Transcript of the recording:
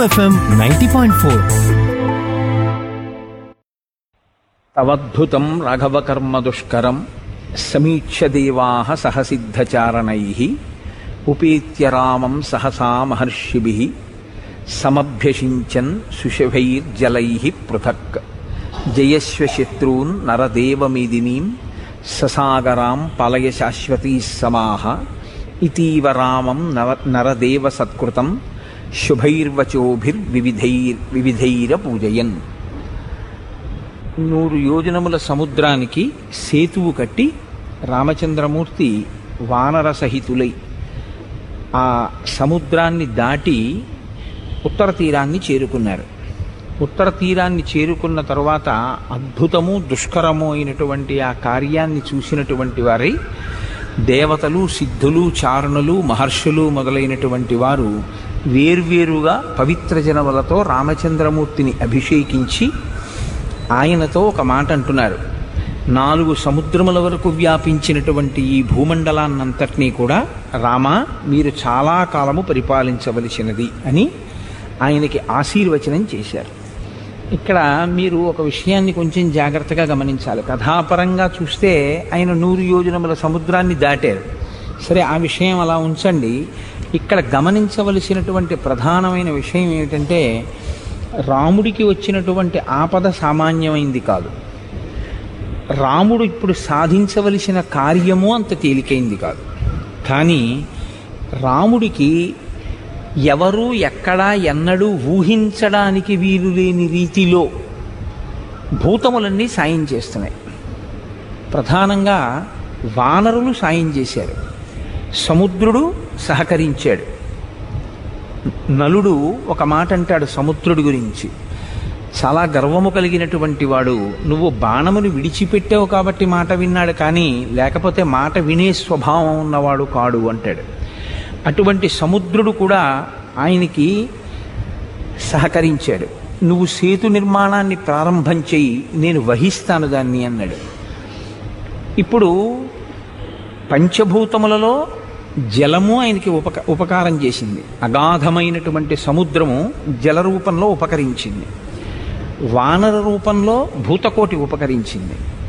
FM ninety point four తవద్భుతం రాఘవకర్మ దుష్కరం సమీక్ష్య దేవా సహసిద్ధచారణై ఉపేత్య రామం సహసా మహర్షిభి సమభ్యషించన్ సుషభైర్జలై పృథక్ జయస్వ శత్రూన్ నరదేవమేదినీం ససాగరాం పలయ శాశ్వతీ సమాహ ఇతీవ రామం నర నరదేవ సత్కృతం శుభైర్వచోభిర్వివిధైర్ వివిధైర పూజయన్ నూరు యోజనముల సముద్రానికి సేతువు కట్టి రామచంద్రమూర్తి వానర సహితులై ఆ సముద్రాన్ని దాటి ఉత్తర తీరాన్ని చేరుకున్నారు ఉత్తర తీరాన్ని చేరుకున్న తరువాత అద్భుతము దుష్కరము అయినటువంటి ఆ కార్యాన్ని చూసినటువంటి వారై దేవతలు సిద్ధులు చారణులు మహర్షులు మొదలైనటువంటి వారు వేర్వేరుగా పవిత్ర జనములతో రామచంద్రమూర్తిని అభిషేకించి ఆయనతో ఒక మాట అంటున్నారు నాలుగు సముద్రముల వరకు వ్యాపించినటువంటి ఈ భూమండలాన్నంతటినీ కూడా రామ మీరు చాలా కాలము పరిపాలించవలసినది అని ఆయనకి ఆశీర్వచనం చేశారు ఇక్కడ మీరు ఒక విషయాన్ని కొంచెం జాగ్రత్తగా గమనించాలి కథాపరంగా చూస్తే ఆయన నూరు యోజనముల సముద్రాన్ని దాటారు సరే ఆ విషయం అలా ఉంచండి ఇక్కడ గమనించవలసినటువంటి ప్రధానమైన విషయం ఏమిటంటే రాముడికి వచ్చినటువంటి ఆపద సామాన్యమైంది కాదు రాముడు ఇప్పుడు సాధించవలసిన కార్యము అంత తేలికైంది కాదు కానీ రాముడికి ఎవరు ఎక్కడా ఎన్నడూ ఊహించడానికి వీలు లేని రీతిలో భూతములన్నీ సాయం చేస్తున్నాయి ప్రధానంగా వానరులు సాయం చేశారు సముద్రుడు సహకరించాడు నలుడు ఒక మాట అంటాడు సముద్రుడి గురించి చాలా గర్వము కలిగినటువంటి వాడు నువ్వు బాణమును విడిచిపెట్టావు కాబట్టి మాట విన్నాడు కానీ లేకపోతే మాట వినే స్వభావం ఉన్నవాడు కాడు అంటాడు అటువంటి సముద్రుడు కూడా ఆయనకి సహకరించాడు నువ్వు సేతు నిర్మాణాన్ని ప్రారంభం చెయ్యి నేను వహిస్తాను దాన్ని అన్నాడు ఇప్పుడు పంచభూతములలో జలము ఆయనకి ఉపక ఉపకారం చేసింది అగాధమైనటువంటి సముద్రము జల రూపంలో ఉపకరించింది వానర రూపంలో భూతకోటి ఉపకరించింది